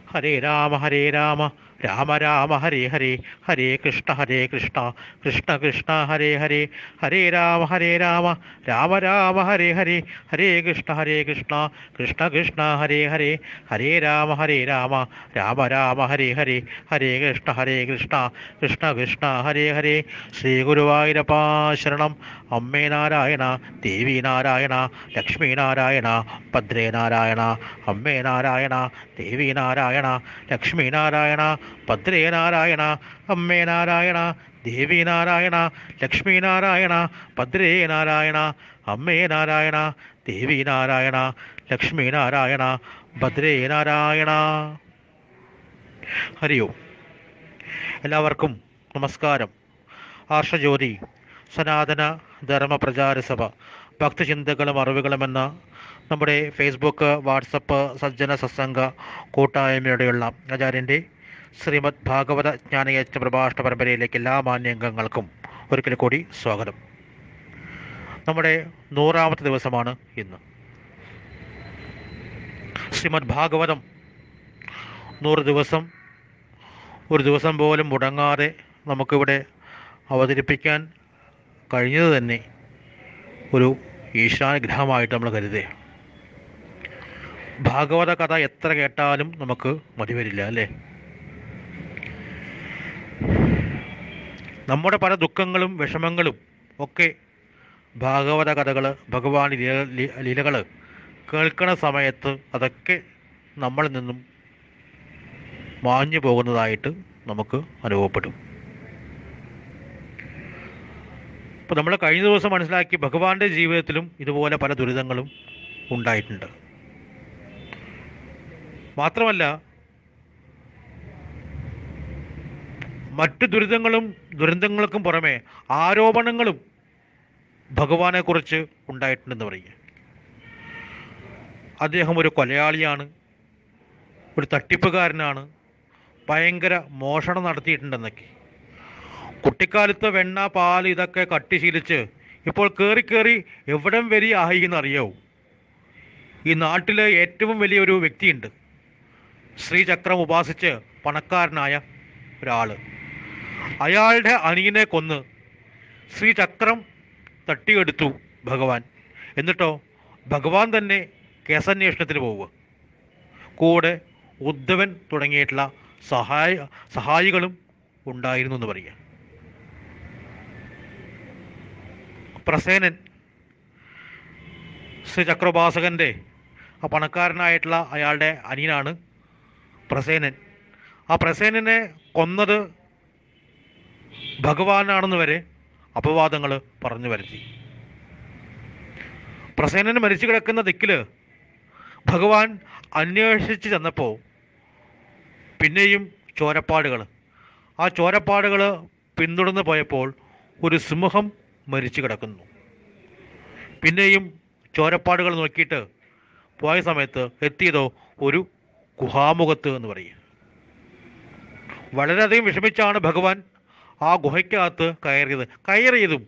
ഹരേ രാമ ഹരേ രാമ രാമ രാമ ഹരേ ഹരേ ഹരേ കൃഷ്ണ ഹരേ കൃഷ്ണ കൃഷ്ണ കൃഷ്ണ ഹരേ ഹരേ ഹരേ രാമ ഹരേ രാമ രാമ രാമ ഹരേ ഹരേ ഹരേ കൃഷ്ണ ഹരേ കൃഷ്ണ കൃഷ്ണ കൃഷ്ണ ഹരേ ഹരേ ഹരേ രാമ ഹരേ രാമ രാമ രാമ ഹരേ ഹരേ ഹരേ കൃഷ്ണ ഹരേ കൃഷ്ണ കൃഷ്ണ കൃഷ്ണ ഹരേ ഹരേ ശ്രീ ഗുരുവായൂരപ്പാ ശരണം അമ്മേ നാരായണ ദേവി നാരായണ ലക്ഷ്മി നാരായണ ഭദ്രേ നാരായണ അമ്മേ നാരായണ ദേവി നാരായണ ലക്ഷ്മി നാരായണ ഭദ്രേ നാരായണ അമ്മേ നാരായണ ദേവി നാരായണ ലക്ഷ്മി നാരായണ ഭദ്രേ നാരായണ അമ്മേ നാരായണ ദേവി നാരായണ ലക്ഷ്മി നാരായണ ഭദ്രേ നാരായണ ഹരി ഓം എല്ലാവർക്കും നമസ്കാരം ആർഷജ്യോതി സനാതന ധർമ്മ പ്രചാര സഭ ഭക്തചിന്തകളും അറിവുകളും എന്ന നമ്മുടെ ഫേസ്ബുക്ക് വാട്സപ്പ് സജ്ജന സത്സംഗ കൂട്ടായ്മയുടെയുള്ള ആചാര്യൻ്റെ ശ്രീമദ് ഭാഗവത ജ്ഞാനയച്ച പ്രഭാഷണ പരമ്പരയിലേക്ക് എല്ലാ മാന്യംഗങ്ങൾക്കും ഒരിക്കൽ കൂടി സ്വാഗതം നമ്മുടെ നൂറാമത്തെ ദിവസമാണ് ഇന്ന് ശ്രീമദ് ഭാഗവതം നൂറ് ദിവസം ഒരു ദിവസം പോലും മുടങ്ങാതെ നമുക്കിവിടെ അവതരിപ്പിക്കാൻ കഴിഞ്ഞത് തന്നെ ഒരു ഈശാനുഗ്രഹമായിട്ട് നമ്മൾ കരുതേ ഭാഗവത കഥ എത്ര കേട്ടാലും നമുക്ക് മതി വരില്ല അല്ലേ നമ്മുടെ പല ദുഃഖങ്ങളും വിഷമങ്ങളും ഒക്കെ ഭാഗവത കഥകൾ ഭഗവാൻ ലീലകൾ കേൾക്കണ സമയത്ത് അതൊക്കെ നമ്മളിൽ നിന്നും മാഞ്ഞു പോകുന്നതായിട്ട് നമുക്ക് അനുഭവപ്പെടും അപ്പോൾ നമ്മൾ കഴിഞ്ഞ ദിവസം മനസ്സിലാക്കി ഭഗവാന്റെ ജീവിതത്തിലും ഇതുപോലെ പല ദുരിതങ്ങളും ഉണ്ടായിട്ടുണ്ട് മാത്രമല്ല മറ്റു ദുരിതങ്ങളും ദുരന്തങ്ങൾക്കും പുറമെ ആരോപണങ്ങളും ഭഗവാനെക്കുറിച്ച് ഉണ്ടായിട്ടുണ്ടെന്ന് പറയുക അദ്ദേഹം ഒരു കൊലയാളിയാണ് ഒരു തട്ടിപ്പുകാരനാണ് ഭയങ്കര മോഷണം നടത്തിയിട്ടുണ്ടെന്നൊക്കെ കുട്ടിക്കാലത്ത് വെണ്ണ പാൽ ഇതൊക്കെ കട്ടിശീലിച്ച് ഇപ്പോൾ കയറി കയറി എവിടം വരെ ആയി എന്നറിയാവൂ ഈ നാട്ടിലെ ഏറ്റവും വലിയൊരു വ്യക്തിയുണ്ട് ശ്രീചക്രം ഉപാസിച്ച് പണക്കാരനായ ഒരാൾ അയാളുടെ അനിയനെ കൊന്ന് ശ്രീചക്രം തട്ടിയെടുത്തു ഭഗവാൻ എന്നിട്ടോ ഭഗവാൻ തന്നെ കേസന്വേഷണത്തിന് പോവുക കൂടെ ഉദ്ധവൻ തുടങ്ങിയിട്ടുള്ള സഹായ സഹായികളും ഉണ്ടായിരുന്നു എന്ന് പറയുക പ്രസേനൻ ശ്രീ ചക്രോപാസകൻ്റെ ആ പണക്കാരനായിട്ടുള്ള അയാളുടെ അനിയനാണ് പ്രസേനൻ ആ പ്രസേനനെ കൊന്നത് ഭഗവാനാണെന്ന് വരെ അപവാദങ്ങൾ പറഞ്ഞു വരുത്തി പ്രസേനൻ മരിച്ചു കിടക്കുന്ന ദിക്കിൽ ഭഗവാൻ അന്വേഷിച്ച് ചെന്നപ്പോൾ പിന്നെയും ചോരപ്പാടുകൾ ആ ചോരപ്പാടുകൾ പിന്തുടർന്ന് പോയപ്പോൾ ഒരു സിംഹം മരിച്ചു കിടക്കുന്നു പിന്നെയും ചോരപ്പാടുകൾ നോക്കിയിട്ട് പോയ സമയത്ത് എത്തിയതോ ഒരു ഗുഹാമുഖത്ത് എന്ന് പറയും വളരെയധികം വിഷമിച്ചാണ് ഭഗവാൻ ആ ഗുഹയ്ക്കകത്ത് കയറിയത് കയറിയതും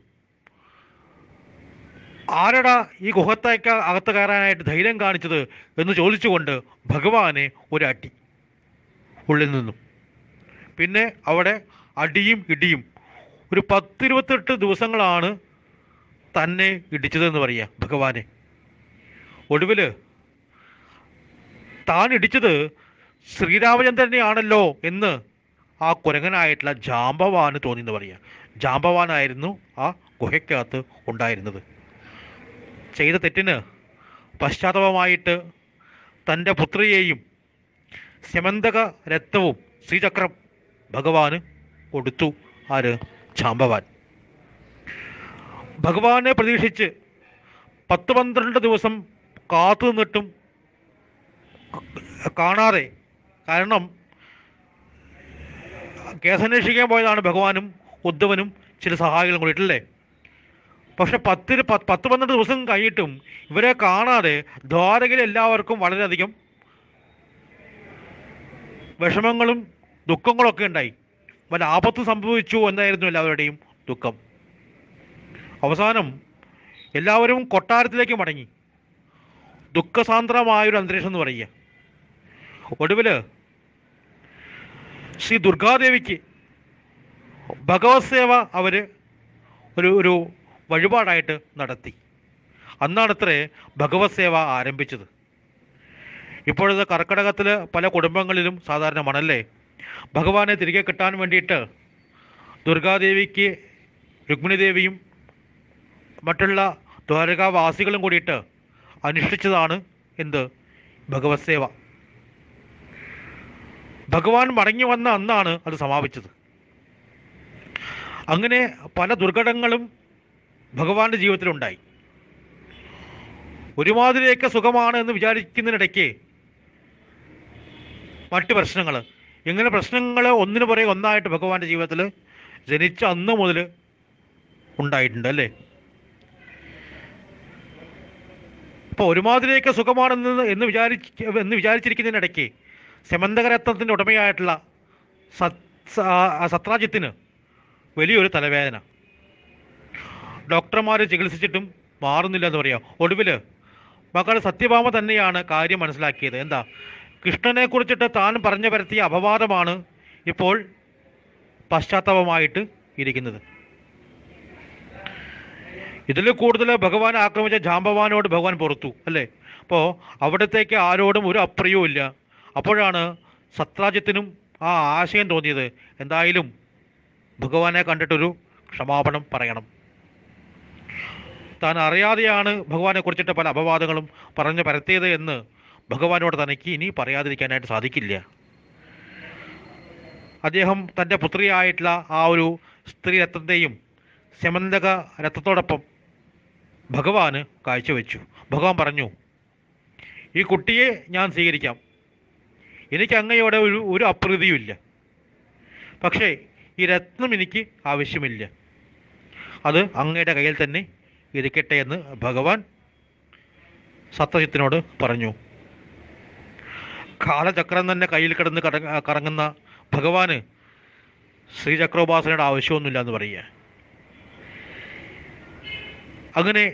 ആരടാ ഈ ഗുഹത്തേക്ക് അകത്ത് കയറാനായിട്ട് ധൈര്യം കാണിച്ചത് എന്ന് ചോദിച്ചുകൊണ്ട് ഭഗവാനെ ഒരു അടി ഉള്ളിൽ നിന്നും പിന്നെ അവിടെ അടിയും ഇടിയും ഒരു പത്തിരുപത്തെട്ട് ദിവസങ്ങളാണ് തന്നെ ഇടിച്ചതെന്ന് പറയുക ഭഗവാനെ ഒടുവിൽ താൻ ഇടിച്ചത് ശ്രീരാമചന്ദ്രനെയാണല്ലോ എന്ന് ആ കുരങ്ങനായിട്ടുള്ള ജാമ്പവാന് തോന്നിയെന്ന് പറയുക ജാമ്പവാനായിരുന്നു ആ ഗുഹയ്ക്കകത്ത് ഉണ്ടായിരുന്നത് ചെയ്ത തെറ്റിന് പശ്ചാത്തലമായിട്ട് തൻ്റെ പുത്രിയെയും സ്യമന്തക രക്തവും ശ്രീചക്രം ഭഗവാന് കൊടുത്തു ആര് ജാമ്പവാൻ ഭഗവാനെ പ്രതീക്ഷിച്ച് പത്ത് പന്ത്രണ്ട് ദിവസം കാത്തു നിന്നിട്ടും കാണാതെ കാരണം കേസന്വേഷിക്കാൻ പോയതാണ് ഭഗവാനും ഉദ്ധവനും ചില സഹായികളും കൂടിയിട്ടല്ലേ പക്ഷെ പത്തിന് പത്ത് പത്ത് പന്ത്രണ്ട് ദിവസം കഴിഞ്ഞിട്ടും ഇവരെ കാണാതെ ദ്വാരകയിൽ എല്ലാവർക്കും വളരെയധികം വിഷമങ്ങളും ദുഃഖങ്ങളൊക്കെ ഉണ്ടായി വല്ല ആപത്ത് സംഭവിച്ചു എന്നായിരുന്നു എല്ലാവരുടെയും ദുഃഖം അവസാനം എല്ലാവരും കൊട്ടാരത്തിലേക്ക് മടങ്ങി ദുഃഖസാന്ദ്രമായൊരു അന്തരീക്ഷം എന്ന് പറയുക ഒടുവിൽ ശ്രീ ദുർഗാദേവിക്ക് ഭഗവത് സേവ അവർ ഒരു ഒരു വഴിപാടായിട്ട് നടത്തി അന്നാണത്രേ ഭഗവത് സേവ ആരംഭിച്ചത് ഇപ്പോഴത്തെ കർക്കിടകത്തിൽ പല കുടുംബങ്ങളിലും സാധാരണ മണല്ലേ ഭഗവാനെ തിരികെ കിട്ടാൻ വേണ്ടിയിട്ട് ദുർഗാദേവിക്ക് രുക്മിണി ദേവിയും മറ്റുള്ള ദ്വാരകാവാസികളും കൂടിയിട്ട് അനുഷ്ഠിച്ചതാണ് എന്ത് ഭഗവത് സേവ ഭഗവാൻ മടങ്ങി വന്ന അന്നാണ് അത് സമാപിച്ചത് അങ്ങനെ പല ദുർഘടങ്ങളും ഭഗവാന്റെ ജീവിതത്തിലുണ്ടായി ഒരുമാതിരിയൊക്കെ സുഖമാണ് എന്ന് വിചാരിക്കുന്നതിനിടയ്ക്ക് മറ്റ് പ്രശ്നങ്ങൾ ഇങ്ങനെ പ്രശ്നങ്ങൾ ഒന്നിനു പുറകെ ഒന്നായിട്ട് ഭഗവാന്റെ ജീവിതത്തിൽ ജനിച്ച അന്ന് മുതൽ ഉണ്ടായിട്ടുണ്ട് അല്ലേ അപ്പോൾ ഒരുമാതിരിയൊക്കെ സുഖമാണെന്ന് എന്ന് വിചാരിച്ച് എന്ന് വിചാരിച്ചിരിക്കുന്നതിനിടയ്ക്ക് സെമന്തകരത്നത്തിൻ്റെ ഉടമയായിട്ടുള്ള സത് സ- സത്രാജിത്തിന് വലിയൊരു തലവേദന ഡോക്ടർമാർ ചികിത്സിച്ചിട്ടും മാറുന്നില്ല എന്ന് പറയാം ഒടുവിൽ മകൾ സത്യഭാമ തന്നെയാണ് കാര്യം മനസ്സിലാക്കിയത് എന്താ കൃഷ്ണനെ കുറിച്ചിട്ട് താൻ പറഞ്ഞു പരത്തിയ അപവാദമാണ് ഇപ്പോൾ പശ്ചാത്താപമായിട്ട് ഇരിക്കുന്നത് ഇതിൽ കൂടുതൽ ഭഗവാൻ ആക്രമിച്ച ജാമ്പവാനോട് ഭഗവാൻ പുറത്തു അല്ലേ അപ്പോൾ അവിടത്തേക്ക് ആരോടും ഒരു അപ്രിയവും ഇല്ല അപ്പോഴാണ് സത്രാജിത്തിനും ആ ആശയം തോന്നിയത് എന്തായാലും ഭഗവാനെ കണ്ടിട്ടൊരു ക്ഷമാപണം പറയണം താൻ അറിയാതെയാണ് ഭഗവാനെ കുറിച്ചിട്ട് പല അപവാദങ്ങളും പറഞ്ഞു പരത്തിയത് എന്ന് ഭഗവാനോട് തനിക്ക് ഇനി പറയാതിരിക്കാനായിട്ട് സാധിക്കില്ല അദ്ദേഹം തൻ്റെ പുത്രിയായിട്ടുള്ള ആ ഒരു സ്ത്രീ രത്നത്തെയും സെമന്തക രത്നത്തോടൊപ്പം ഭഗവാന് കാഴ്ചവെച്ചു ഭഗവാൻ പറഞ്ഞു ഈ കുട്ടിയെ ഞാൻ സ്വീകരിക്കാം എനിക്ക് അങ്ങയോടെ ഒരു ഒരു അപ്രീതിയുമില്ല പക്ഷേ ഈ രത്നം എനിക്ക് ആവശ്യമില്ല അത് അങ്ങയുടെ കയ്യിൽ തന്നെ ഇരിക്കട്ടെ എന്ന് ഭഗവാൻ സത്യജിത്തിനോട് പറഞ്ഞു കാലചക്രം തന്നെ കയ്യിൽ കിടന്ന് കട- കറങ്ങുന്ന ഭഗവാന് ശ്രീചക്രോപാസനയുടെ ആവശ്യമൊന്നുമില്ല എന്ന് പറയുക അങ്ങനെ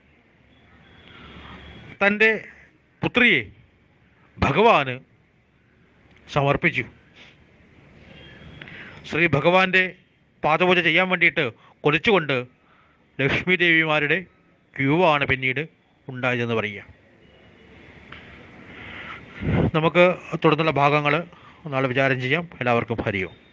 തൻ്റെ പുത്രിയെ ഭഗവാന് സമർപ്പിച്ചു ശ്രീ ഭഗവാന്റെ പാദപൂജ ചെയ്യാൻ വേണ്ടിയിട്ട് കൊതിച്ചുകൊണ്ട് ലക്ഷ്മി ദേവിമാരുടെ ക്യൂ ആണ് പിന്നീട് ഉണ്ടായതെന്ന് പറയുക നമുക്ക് തുടർന്നുള്ള ഭാഗങ്ങൾ നാളെ വിചാരം ചെയ്യാം എല്ലാവർക്കും ഹരിയോ